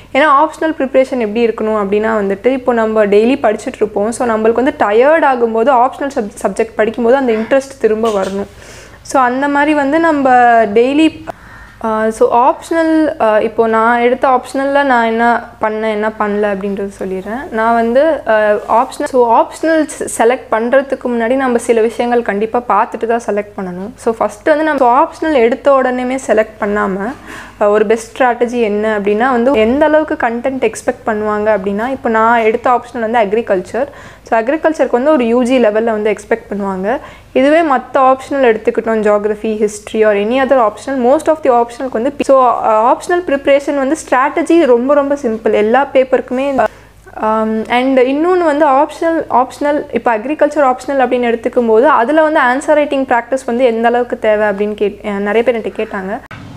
ஏன்னா optional preparation எப்படி இருக்கணும் அப்படின்னா வந்துட்டு இப்போ நம்ம டெய்லி படிச்சுட்டு இருப்போம் ஸோ நம்மளுக்கு வந்து டயர்ட் ஆகும்போது ஆப்ஷனல் சப் சப்ஜெக்ட் படிக்கும்போது அந்த இன்ட்ரெஸ்ட் திரும்ப வரணும் ஸோ அந்த மாதிரி வந்து நம்ம டெய்லி ஸோ ஆப்ஷனல் இப்போது நான் எடுத்த ஆப்ஷனலில் நான் என்ன பண்ணேன் என்ன பண்ணல அப்படின்றது சொல்லிடுறேன் நான் வந்து ஆப்ஷனல் ஸோ ஆப்ஷனல் செலக்ட் பண்ணுறதுக்கு முன்னாடி நம்ம சில விஷயங்கள் கண்டிப்பாக பார்த்துட்டு தான் செலக்ட் பண்ணணும் ஸோ ஃபஸ்ட்டு வந்து நம்ம ஆப்ஷனல் எடுத்த உடனேமே செலக்ட் பண்ணாமல் ஒரு பெஸ்ட் ஸ்ட்ராட்டஜி என்ன அப்படின்னா வந்து எந்த அளவுக்கு கண்டென்ட் எக்ஸ்பெக்ட் பண்ணுவாங்க அப்படின்னா இப்போ நான் எடுத்த ஆப்ஷனல் வந்து அக்ரிகல்ச்சர் ஸோ அக்ரிகல்ச்சருக்கு வந்து ஒரு யூஜி லெவலில் வந்து எக்ஸ்பெக்ட் பண்ணுவாங்க இதுவே மற்ற ஆப்ஷனல் எடுத்துக்கிட்டோம் geography history or any other optional most of the ஆப்ஷனுக்கு வந்து ஸோ ஆப்ஷனல் ப்ரிப்ரேஷன் வந்து ஸ்ட்ராட்டஜி ரொம்ப ரொம்ப சிம்பிள் எல்லா பேப்பருக்குமே அண்ட் இன்னொன்று வந்து ஆப்ஷனல் ஆப்ஷனல் இப்போ அக்ரிகல்ச்சர் ஆப்ஷனல் அப்படின்னு எடுத்துக்கும் போது அதில் வந்து ஆன்சர் ரைட்டிங் ப்ராக்டிஸ் வந்து எந்த அளவுக்கு தேவை அப்படின்னு கேட் நிறைய பேர் என்கிட்ட கேட்டாங்க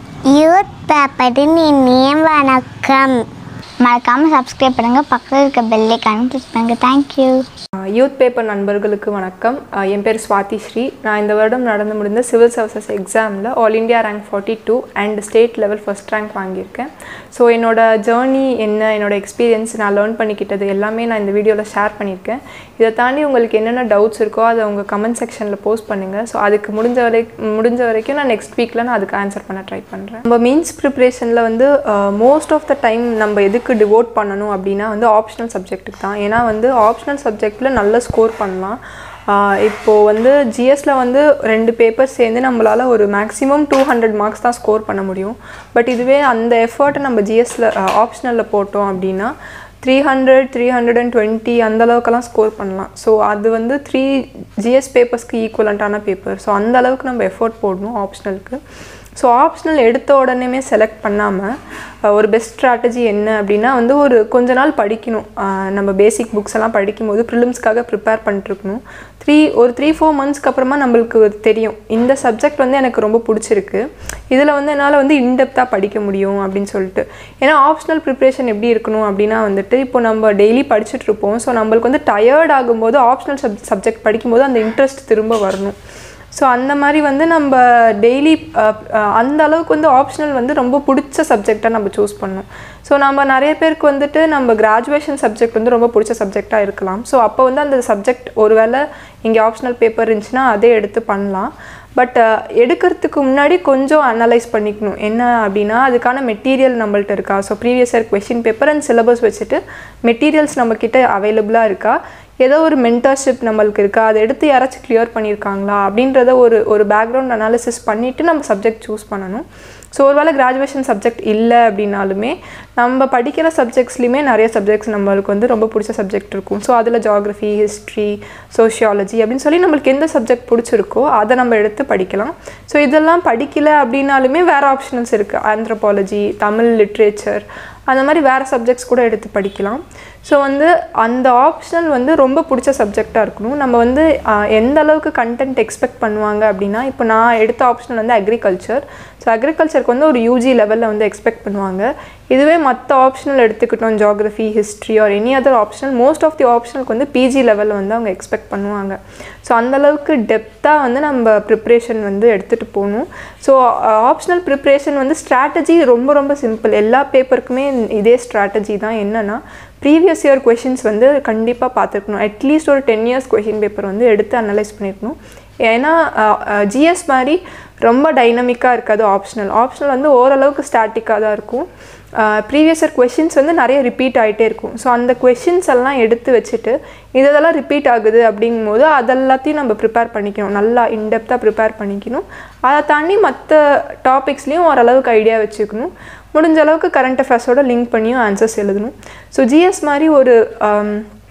யூத் பேப்பரின் இனிய வணக்கம் மறக்காமல் சப்ஸ்கிரைப் பண்ணுங்கள் பக்கத்தில் இருக்க பெல்லைக்கான கிளிக் பண்ணுங்கள் தேங்க்யூ யூத் பேப்பர் நண்பர்களுக்கு வணக்கம் அஹ் என் பேர் சுவாதி ஸ்ரீ நான் இந்த வருடம் நடந்து முடிந்த சிவில் சர்வீசஸ் எக்ஸாமில் all India rank forty two and state level first rank வாங்கியிருக்கேன் ஸோ என்னோட ஜேர்னி என்ன என்னோட எக்ஸ்பீரியன்ஸ் நான் லேர்ன் பண்ணிக்கிட்டது எல்லாமே நான் இந்த வீடியோவில் ஷேர் பண்ணியிருக்கேன் இதை தாண்டி உங்களுக்கு என்னென்ன டவுட்ஸ் இருக்கோ அதை உங்கள் கமெண்ட் செக்ஷனில் போஸ்ட் பண்ணுங்கள் ஸோ அதுக்கு முடிஞ்ச வரை முடிஞ்ச வரைக்கும் நான் நெக்ஸ்ட் வீக்கில் நான் அதுக்கு ஆன்சர் பண்ண ட்ரை பண்ணுறேன் நம்ம மீன்ஸ் ப்ரிப்ரேஷனில் வந்து மோஸ்ட் ஆஃப் த டைம் நம்ம எதுக்கு டிவோட் பண்ணணும் அப்படின்னா வந்து ஆப்ஷனல் சப்ஜெக்ட்டுக்கு தான் ஏன்னா வந்து ஆப்ஷனல் சப்ஜெக்டில் நல்ல ஸ்கோர் பண்ணலாம் ஆஹ் இப்போ வந்து ஜிஎஸ்ல வந்து ரெண்டு பேப்பர் சேர்ந்து நம்மளால் ஒரு மேக்ஸிமம் டூ ஹண்ட்ரட் மார்க்ஸ் தான் ஸ்கோர் பண்ண முடியும் பட் இதுவே அந்த எஃபர்ட்டை நம்ம ஜிஎஸ்ல ஆப்ஷனலில் போட்டோம் அப்படின்னா three hundred three hundred and twenty அந்த அளவுக்கெல்லாம் ஸ்கோர் பண்ணலாம் ஸோ அது வந்து த்ரீ ஜிஎஸ் பேப்பர்ஸ்க்கு ஈக்குவலண்ட்டான பேப்பர் ஸோ அந்த அளவுக்கு நம்ம எஃபோர்ட் போடணும் ஆப்ஷனலுக்கு ஸோ ஆப்ஷனல் எடுத்த உடனேமே செலக்ட் பண்ணாமல் ஒரு பெஸ்ட் ஸ்ட்ராட்டஜி என்ன அப்படின்னா வந்து ஒரு கொஞ்ச நாள் படிக்கணும் அஹ் நம்ம பேசிக் புக்ஸ் எல்லாம் படிக்கும்போது ப்ரிலிம்ஸ்க்காக ப்ரிப்பேர் பண்ணிட்டுருக்கணும் த்ரீ ஒரு த்ரீ ஃபோர் மந்த்ஸ்க்கு அப்புறமா நம்மளுக்கு தெரியும் இந்த சப்ஜெக்ட் வந்து எனக்கு ரொம்ப பிடிச்சிருக்கு இதில் வந்து என்னால் வந்து இன்டெப்த்தாக படிக்க முடியும் அப்படின்னு சொல்லிட்டு ஏன்னா ஆப்ஷனல் ப்ரிப்ரேஷன் எப்படி இருக்கணும் அப்படின்னா வந்துட்டு இப்போ நம்ம டெய்லி படிச்சுட்டு இருப்போம் ஸோ நம்மளுக்கு வந்து டயர்ட் ஆகும்போது ஆப்ஷனல் சப் சப்ஜெக்ட் படிக்கும்போது அந்த இன்ட்ரெஸ்ட் திரும்ப வரணும் ஸோ அந்த மாதிரி வந்து நம்ம டெய்லி அந்த அளவுக்கு வந்து ஆப்ஷனல் வந்து ரொம்ப பிடிச்ச சப்ஜெக்டாக நம்ம சூஸ் பண்ணணும் ஸோ நம்ம நிறைய பேருக்கு வந்துட்டு நம்ம கிராஜுவேஷன் சப்ஜெக்ட் வந்து ரொம்ப பிடிச்ச சப்ஜெக்டாக இருக்கலாம் ஸோ அப்போ வந்து அந்த சப்ஜெக்ட் ஒருவேளை இங்கே ஆப்ஷனல் பேப்பர் இருந்துச்சுன்னா அதே எடுத்து பண்ணலாம் பட் எடுக்கிறதுக்கு முன்னாடி கொஞ்சம் அனலைஸ் பண்ணிக்கணும் என்ன அப்படின்னா அதுக்கான மெட்டீரியல் நம்மள்ட்ட இருக்கா so previous year question paper and syllabus வச்சுட்டு மெட்டீரியல்ஸ் நம்மக்கிட்ட அவைலபிளாக இருக்கா ஏதோ ஒரு மென்டர்ஷிப் நம்மளுக்கு இருக்கா அதை எடுத்து யாராச்சும் கிளியர் பண்ணியிருக்காங்களா அப்படின்றத ஒரு ஒரு பேக்ரவுண்ட் அனாலிசிஸ் பண்ணிவிட்டு நம்ம சப்ஜெக்ட் சூஸ் பண்ணணும் ஸோ ஒருவேளை கிராஜுவேஷன் சப்ஜெக்ட் இல்லை அப்படின்னாலுமே நம்ம படிக்கிற சப்ஜெக்ட்ஸ்லையுமே நிறைய சப்ஜெக்ட்ஸ் நம்மளுக்கு வந்து ரொம்ப பிடிச்ச சப்ஜெக்ட் இருக்கும் ஸோ அதில் ஜாகிரஃபி ஹிஸ்ட்ரி சோஷியாலஜி அப்படின்னு சொல்லி நம்மளுக்கு எந்த சப்ஜெக்ட் பிடிச்சிருக்கோ அதை நம்ம எடுத்து படிக்கலாம் ஸோ இதெல்லாம் படிக்கல அப்படின்னாலுமே வேறு ஆப்ஷனல்ஸ் இருக்குது ஆந்த்ரோபாலஜி தமிழ் லிட்ரேச்சர் அந்த மாதிரி வேறு சப்ஜெக்ட்ஸ் கூட எடுத்து படிக்கலாம் ஸோ வந்து அந்த ஆப்ஷனல் வந்து ரொம்ப பிடிச்ச சப்ஜெக்டாக இருக்கணும் நம்ம வந்து ஆஹ், எந்த அளவுக்கு கண்டென்ட் எக்ஸ்பெக்ட் பண்ணுவாங்க அப்படின்னா இப்போ நான் எடுத்த ஆப்ஷனல் வந்து அக்ரிகல்ச்சர் ஸோ அக்ரிகல்ச்சருக்கு வந்து ஒரு யூஜி லெவலில் வந்து எக்ஸ்பெக்ட் பண்ணுவாங்க இதுவே மற்ற ஆப்ஷனல் எடுத்துக்கிட்டோம் geography history or any other optional most of the ஆப்ஷனுக்கு வந்து பிஜி லெவலில் வந்து அவங்க எக்ஸ்பெக்ட் பண்ணுவாங்க ஸோ அந்தளவுக்கு டெப்த்தாக வந்து நம்ம ப்ரிப்ரேஷன் வந்து எடுத்துகிட்டு போகணும் ஸோ ஆப்ஷனல் ப்ரிப்ரேஷன் வந்து ஸ்ட்ராட்டஜி ரொம்ப ரொம்ப சிம்பிள் எல்லா பேப்பருக்குமே இதே ஸ்ட்ராட்டஜி தான் என்னென்னா ப்ரீவியஸ் இயர் கொஷின்ஸ் வந்து கண்டிப்பாக பார்த்துருக்கணும் அட்லீஸ்ட் ஒரு டென் இயர்ஸ் கொஷின் பேப்பர் வந்து எடுத்து அனலைஸ் பண்ணியிருக்கணும் ஏன்னா ஜிஎஸ் மாதிரி ரொம்ப டைனமிக்காக இருக்காது ஆப்ஷனல் ஆப்ஷனல் வந்து ஓரளவுக்கு ஸ்டாட்டிக்காக தான் இருக்கும் ப்ரீவியஸ் இயர் கொஷின்ஸ் வந்து நிறைய ரிப்பீட் ஆகிட்டே இருக்கும் ஸோ அந்த கொஷின்ஸ் எல்லாம் எடுத்து வச்சுட்டு இதெல்லாம் ரிப்பீட் ஆகுது அப்படிங்கும்போது அதெல்லாத்தையும் நம்ம ப்ரிப்பேர் பண்ணிக்கணும் நல்லா இன்டெப்த்தாக ப்ரிப்பேர் பண்ணிக்கணும் அதை தாண்டி மற்ற டாபிக்ஸ்லேயும் ஓரளவுக்கு ஐடியா வச்சுக்கணும் முடிஞ்ச அளவுக்கு கரண்ட் அஃபேர்ஸோட லிங்க் பண்ணியும் ஆன்சர்ஸ் எழுதணும் ஸோ ஜிஎஸ் மாதிரி ஒரு ஆம்,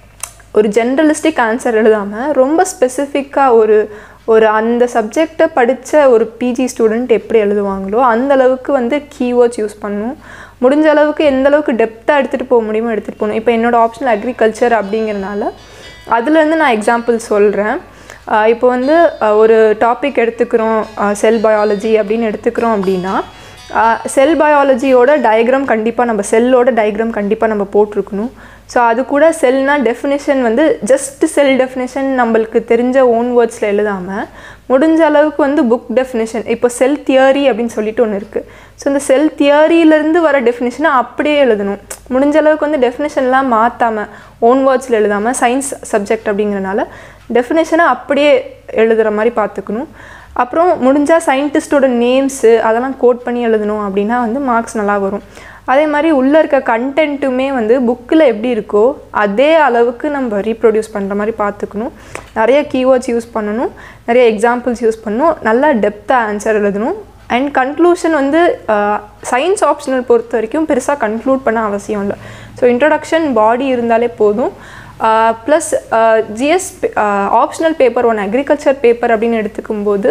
ஒரு ஜென்ரலிஸ்டிக் ஆன்சர் எழுதாமல் ரொம்ப ஸ்பெசிஃபிக்காக ஒரு ஒரு அந்த சப்ஜெக்டை படித்த ஒரு பிஜி ஸ்டூடெண்ட் எப்படி எழுதுவாங்களோ அந்த அளவுக்கு வந்து கீவேர்ட்ஸ் யூஸ் பண்ணணும் முடிஞ்ச அளவுக்கு எந்த அளவுக்கு டெப்த்தாக எடுத்துகிட்டு போக முடியுமோ எடுத்துகிட்டு போகணும் இப்போ என்னோட ஆப்ஷனல் அக்ரிகல்ச்சர் அப்படிங்கிறனால அதுலேருந்து நான் எக்ஸாம்பிள் சொல்கிறேன் இப்போ வந்து அஹ், ஒரு டாபிக் எடுத்துக்கிறோம் செல் பயாலஜி அப்படின்னு எடுத்துக்கிறோம் அப்படின்னா செல் பயாலஜியோட டயக்ராம் கண்டிப்பாக நம்ம செல்லோட டயக்ராம் கண்டிப்பாக நம்ம போட்டிருக்கணும் ஸோ அது கூட செல்னா டெஃபினேஷன் வந்து ஜஸ்ட் செல் டெஃபினேஷன் நம்மளுக்கு தெரிஞ்ச ஓன் வேர்ட்ஸில் எழுதாமல் முடிஞ்ச அளவுக்கு வந்து புக் டெஃபினேஷன் இப்போ செல் தியரி அப்படின்னு சொல்லிட்டு ஒன்று இருக்குது ஸோ இந்த செல் தியரியிலேருந்து வர டெஃபினேஷனை அப்படியே எழுதணும் முடிஞ்ச அளவுக்கு வந்து டெஃபினேஷன்லாம் மாற்றாமல் ஓன் வேர்ட்ஸில் எழுதாமல் சயின்ஸ் சப்ஜெக்ட் அப்படிங்கிறனால டெஃபினேஷனை அப்படியே எழுதுகிற மாதிரி பார்த்துக்கணும் அப்புறம் முடிஞ்சால் சயின்டிஸ்டோட நேம்ஸு அதெல்லாம் கோட் பண்ணி எழுதணும் அப்படின்னா வந்து மார்க்ஸ் நல்லா வரும் அதே மாதிரி உள்ளே இருக்க கண்டென்ட்டுமே வந்து புக்கில் எப்படி இருக்கோ அதே அளவுக்கு நம்ம ரீப்ரொடியூஸ் பண்ணுற மாதிரி பார்த்துக்கணும் நிறைய கீவேர்ட்ஸ் யூஸ் பண்ணணும் நிறைய எக்ஸாம்பிள்ஸ் யூஸ் பண்ணணும் நல்லா டெப்த்தாக ஆன்சர் எழுதணும் அண்ட் கன்க்ளூஷன் வந்து சயின்ஸ் ஆப்ஷனல் பொறுத்த வரைக்கும் பெருசாக கன்க்ளூட் பண்ண அவசியம் இல்லை ஸோ இன்ட்ரடக்ஷன் பாடி இருந்தாலே போதும் plus GS optional paper one agriculture paper அப்படின்னு எடுத்துக்கும்போது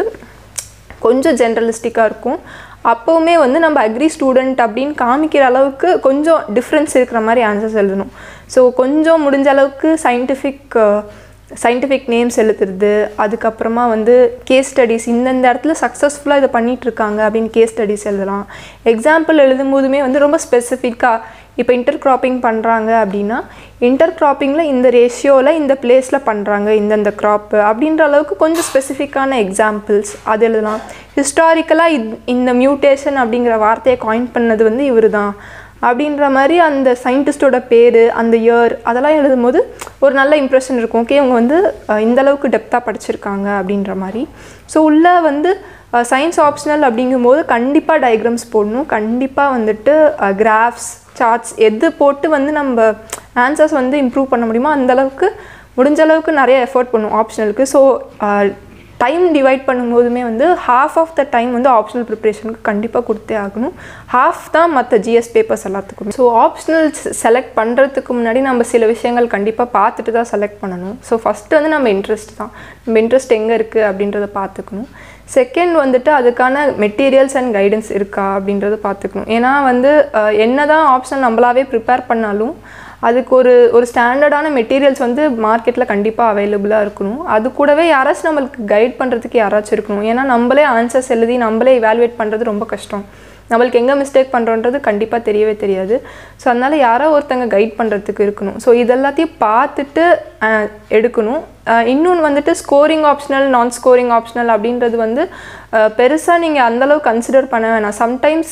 கொஞ்சம் ஜென்ரலிஸ்டிக்காக இருக்கும் அப்போவுமே வந்து நம்ம அக்ரி ஸ்டூடெண்ட் அப்படின்னு காமிக்கிற அளவுக்கு கொஞ்சம் டிஃப்ரென்ஸ் இருக்கிற மாதிரி ஆன்சர்ஸ் எழுதணும் ஸோ கொஞ்சம் முடிஞ்ச அளவுக்கு சயின்டிஃபிக் சயின்டிஃபிக் நேம்ஸ் எழுதுறது அதுக்கப்புறமா வந்து கேஸ் ஸ்டடீஸ் இந்தந்த இடத்துல சக்ஸஸ்ஃபுல்லாக இதை பண்ணிட்டு இருக்காங்க அப்படின்னு கேஸ் ஸ்டடீஸ் எழுதலாம் எக்ஸாம்பிள் எழுதும்போதுமே வந்து ரொம்ப ஸ்பெசிஃபிக்காக இப்போ இன்டர் கிராப்பிங் பண்ணுறாங்க அப்படின்னா இன்டர் கிராப்பிங்கில் இந்த ரேஷியோவில் இந்த பிளேஸில் பண்ணுறாங்க இந்தந்த க்ராப்பு அப்படின்ற அளவுக்கு கொஞ்சம் ஸ்பெசிஃபிக்கான எக்ஸாம்பிள்ஸ் அது எழுதலாம் ஹிஸ்டாரிக்கலாக இந்த மியூட்டேஷன் அப்படிங்கிற வார்த்தையை காயின் பண்ணது வந்து இவர் தான் அப்படின்ற மாதிரி அந்த சயின்டிஸ்டோட பேர் அந்த இயர் அதெல்லாம் எழுதும்போது ஒரு நல்ல இம்ப்ரெஷன் இருக்கும் ஓகே இவங்க வந்து அஹ், இந்த அளவுக்கு டெப்த்தாக படிச்சிருக்காங்க அப்படின்ற மாதிரி ஸோ உள்ளே வந்து சயின்ஸ் ஆப்ஷனல் அப்படிங்கும்போது கண்டிப்பாக டயக்ராம்ஸ் போடணும் கண்டிப்பாக வந்துட்டு கிராஃப்ஸ் சார்ட்ஸ் எது போட்டு வந்து நம்ம ஆன்சர்ஸ் வந்து இம்ப்ரூவ் பண்ண முடியுமோ அந்த அளவுக்கு முடிஞ்ச அளவுக்கு நிறைய எஃபோர்ட் பண்ணும் ஆப்ஷனலுக்கு ஸோ டைம் டிவைட் பண்ணும்போதுமே வந்து ஹாஃப் ஆஃப் த டைம் வந்து ஆப்ஷனல் ப்ரிப்ரேஷனுக்கு கண்டிப்பாக கொடுத்தே ஆகணும் ஹாஃப் தான் மற்ற ஜிஎஸ் பேப்பர்ஸ் எல்லாத்துக்கும் ஸோ ஆப்ஷனல் செலக்ட் பண்ணுறதுக்கு முன்னாடி நம்ம சில விஷயங்கள் கண்டிப்பாக பார்த்துட்டு தான் செலக்ட் பண்ணணும் ஸோ ஃபஸ்ட்டு வந்து நம்ம இன்ட்ரெஸ்ட் தான் நம்ம இன்ட்ரெஸ்ட் எங்கே இருக்குது அப்படின்றத பார்த்துக்கணும் செகண்ட் வந்துட்டு அதுக்கான மெட்டீரியல்ஸ் அண்ட் கைடன்ஸ் இருக்கா அப்படின்றத பார்த்துக்கணும் ஏன்னா வந்து என்ன தான் ஆப்ஷன் நம்மளாவே ப்ரிப்பேர் பண்ணாலும் அதுக்கு ஒரு ஒரு ஸ்டாண்டர்டான மெட்டீரியல்ஸ் வந்து மார்க்கெட்டில் கண்டிப்பாக அவைலபிளாக இருக்கணும் அது கூடவே யாராச்சும் நம்மளுக்கு கைட் பண்ணுறதுக்கு யாராச்சும் இருக்கணும் ஏன்னா நம்மளே ஆன்சர்ஸ் எழுதி நம்மளே இவாலுவேட் பண்ணுறது ரொம்ப கஷ்டம் நம்மளுக்கு எங்கே மிஸ்டேக் பண்ணுறோன்றது கண்டிப்பாக தெரியவே தெரியாது ஸோ அதனால் யாரோ ஒருத்தங்க கைட் பண்ணுறதுக்கு இருக்கணும் ஸோ இதெல்லாத்தையும் பார்த்துட்டு அஹ், எடுக்கணும் இன்னொன்று வந்துட்டு ஸ்கோரிங் ஆப்ஷனல் நான் ஸ்கோரிங் ஆப்ஷனல் அப்படின்றது வந்து பெருசாக நீங்கள் அந்தளவுக்கு கன்சிடர் பண்ண வேணாம் சம்டைம்ஸ்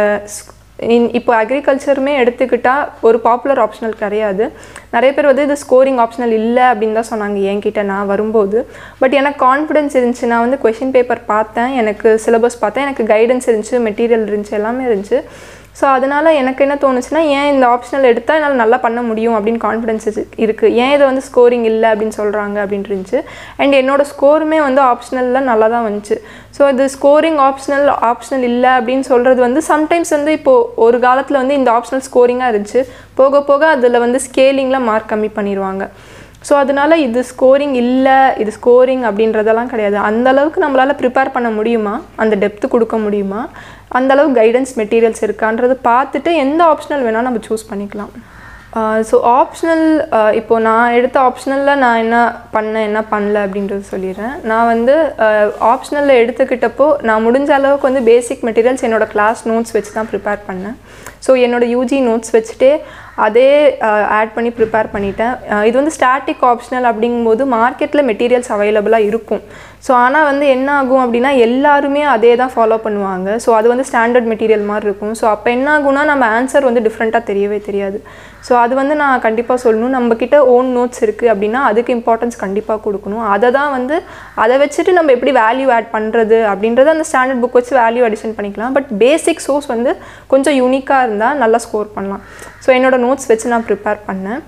இன் இப்போ அக்ரிகல்ச்சருமே எடுத்துக்கிட்டால் ஒரு பாப்புலர் ஆப்ஷனல் கிடையாது நிறைய பேர் வந்து இது ஸ்கோரிங் ஆப்ஷனல் இல்லை அப்படின்னு தான் சொன்னாங்க என்கிட்ட நான் வரும்போது பட் எனக்கு கான்ஃபிடென்ஸ் இருந்துச்சு நான் வந்து கொஷின் பேப்பர் பார்த்தேன் எனக்கு சிலபஸ் பார்த்தேன் எனக்கு கைடன்ஸ் இருந்துச்சு மெட்டீரியல் இருந்துச்சு எல்லாமே இருந்துச்சு ஸோ அதனால் எனக்கு என்ன தோணுச்சுன்னா ஏன் இந்த ஆப்ஷனல் எடுத்தால் என்னால் நல்லா பண்ண முடியும் அப்படின்னு கான்ஃபிடன்ஸ் இருக்குது ஏன் இதை வந்து ஸ்கோரிங் இல்லை அப்படின்னு சொல்கிறாங்க அப்படின்னு இருந்துச்சு அண்ட் என்னோடய ஸ்கோருமே வந்து ஆப்ஷனல்லாம் நல்லா தான் வந்துச்சு ஸோ இது ஸ்கோரிங் ஆப்ஷனல் ஆப்ஷனல் இல்லை அப்படின்னு சொல்கிறது வந்து சம்டைம்ஸ் வந்து இப்போது ஒரு காலத்தில் வந்து இந்த ஆப்ஷனல் ஸ்கோரிங்காக இருந்துச்சு போக போக அதில் வந்து ஸ்கேலிங்கில் மார்க் கம்மி பண்ணிடுவாங்க ஸோ அதனால இது ஸ்கோரிங் இல்லை இது ஸ்கோரிங் அப்படின்றதெல்லாம் கிடையாது அந்த அளவுக்கு நம்மளால் ப்ரிப்பேர் பண்ண முடியுமா அந்த டெப்த்து கொடுக்க முடியுமா அந்த அளவு கைடன்ஸ் மெட்டீரியல்ஸ் இருக்கான்றதை பார்த்துட்டு எந்த ஆப்ஷனல் வேணால் நம்ம சூஸ் பண்ணிக்கலாம் ஸோ ஆப்ஷனல் இப்போது நான் எடுத்த ஆப்ஷனலில் நான் என்ன பண்ணேன் என்ன பண்ணல அப்படின்றது சொல்லிடுறேன் நான் வந்து ஆப்ஷனலில் எடுத்துக்கிட்டப்போ நான் முடிஞ்ச அளவுக்கு வந்து பேசிக் மெட்டீரியல்ஸ் என்னோடய கிளாஸ் நோட்ஸ் வச்சு தான் ப்ரிப்பேர் பண்ணேன் ஸோ என்னோடய யூஜி நோட்ஸ் வச்சுட்டே அதே ஆட் பண்ணி ப்ரிப்பேர் பண்ணிட்டேன் அஹ் இது வந்து ஸ்டாட்டிக் ஆப்ஷனல் அப்படிங்கும்போது மார்க்கெட்டில் மெட்டீரியல்ஸ் அவைலபிளாக இருக்கும் ஸோ ஆனால் வந்து என்ன ஆகும் அப்படின்னா எல்லாருமே அதே தான் ஃபாலோ பண்ணுவாங்க ஸோ அது வந்து ஸ்டாண்டர்ட் மெட்டீரியல் மாதிரி இருக்கும் ஸோ அப்போ என்ன ஆகும்னா நம்ம ஆன்சர் வந்து டிஃப்ரெண்ட்டாக தெரியவே தெரியாது ஸோ அது வந்து நான் கண்டிப்பாக சொல்லணும் நம்மக்கிட்ட ஓன் நோட்ஸ் இருக்குது அப்படின்னா அதுக்கு இம்பார்ட்டன்ஸ் கண்டிப்பாக கொடுக்கணும் அதை தான் வந்து அதை வச்சுட்டு நம்ம எப்படி வேல்யூ ஆட் பண்ணுறது அப்படின்றத அந்த ஸ்டாண்டர்ட் புக் வச்சு வேல்யூ அடிஷன் பண்ணிக்கலாம் பட் பேசிக் சோர்ஸ் வந்து கொஞ்சம் யூனிக்காக இருந்தால் நல்லா ஸ்கோர் பண்ணலாம் ஸோ என்னோட நோட்ஸ் வச்சு நான் ப்ரிப்பேர் பண்ணேன்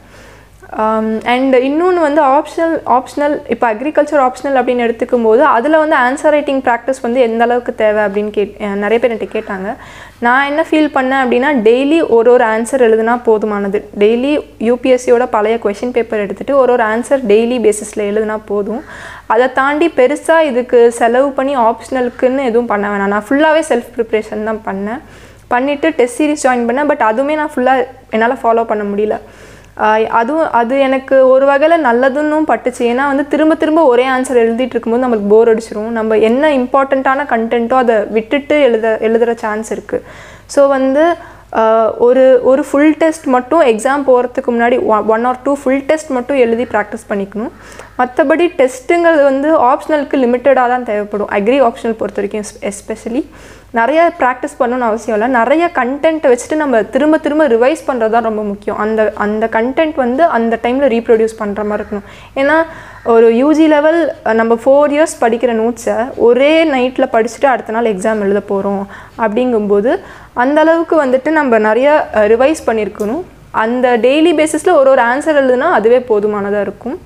அண்ட் இன்னொன்று வந்து ஆப்ஷனல் ஆப்ஷனல் இப்போ அக்ரிகல்ச்சர் ஆப்ஷனல் அப்படின்னு எடுத்துக்கும் போது அதில் வந்து ஆன்சர் ரைட்டிங் ப்ராக்டிஸ் வந்து எந்த அளவுக்கு தேவை அப்படின்னு கேட் அஹ் நிறைய பேர் என்கிட்ட கேட்டாங்க நான் என்ன ஃபீல் பண்ணேன் அப்படின்னா டெய்லி ஒரு ஒரு ஆன்சர் எழுதுனா போதுமானது டெய்லி யூபிஎஸ்சியோட பழைய கொஷின் பேப்பர் எடுத்துகிட்டு ஒரு ஒரு ஆன்சர் டெய்லி பேசிஸில் எழுதுனா போதும் அதை தாண்டி பெருசாக இதுக்கு செலவு பண்ணி ஆப்ஷனலுக்குன்னு எதுவும் பண்ண வேணாம் நான் ஃபுல்லாகவே செல்ஃப் ப்ரிப்ரேஷன் தான் பண்ணேன் பண்ணிவிட்டு டெஸ்ட் சீரிஸ் ஜாயின் பண்ணேன் பட் அதுவுமே நான் ஃபுல்லாக என்னால் ஃபாலோ பண்ண முடியல ஆஹ் அதுவும் அது எனக்கு ஒரு வகையில் நல்லதுன்னும் பட்டுச்சு ஏன்னா வந்து திரும்ப திரும்ப ஒரே ஆன்சர் எழுதிட்டு இருக்கும்போது நம்மளுக்கு போர் அடிச்சிரும் நம்ம என்ன இம்பார்ட்டண்ட்டான கண்டென்ட்டோ அதை விட்டுட்டு எழுத எழுதுகிற சான்ஸ் இருக்குது ஸோ வந்து ஆஹ் ஒரு ஒரு ஃபுல் டெஸ்ட் மட்டும் எக்ஸாம் போகிறதுக்கு முன்னாடி one or two full test மட்டும் எழுதி ப்ராக்டிஸ் பண்ணிக்கணும் மற்றபடி டெஸ்ட்டுங்கிறது வந்து ஆப்ஷனலுக்கு லிமிட்டடாக தான் தேவைப்படும் அக்ரி ஆப்ஷனல் பொறுத்த வரைக்கும் எஸ்பெஷலி நிறைய ப்ராக்டிஸ் பண்ணணும்னு அவசியம் இல்லை நிறைய கண்டென்ட்டை வச்சுட்டு நம்ம திரும்ப திரும்ப ரிவைஸ் பண்ணுறது தான் ரொம்ப முக்கியம் அந்த அந்த கண்டென்ட் வந்து அந்த டைமில் ரீப்ரொடியூஸ் பண்ணுற மாதிரி இருக்கணும் ஏன்னா ஒரு யூஜி லெவல் நம்ம ஃபோர் இயர்ஸ் படிக்கிற நோட்ஸை ஒரே நைட்டில் படிச்சுட்டு அடுத்த நாள் எக்ஸாம் எழுத போகிறோம் அப்படிங்கும்போது அந்த அளவுக்கு வந்துட்டு நம்ம நிறைய ரிவைஸ் பண்ணியிருக்கணும் அந்த டெய்லி பேசிஸில் ஒரு ஒரு ஆன்சர் எழுதுனா அதுவே போதுமானதாக இருக்கும்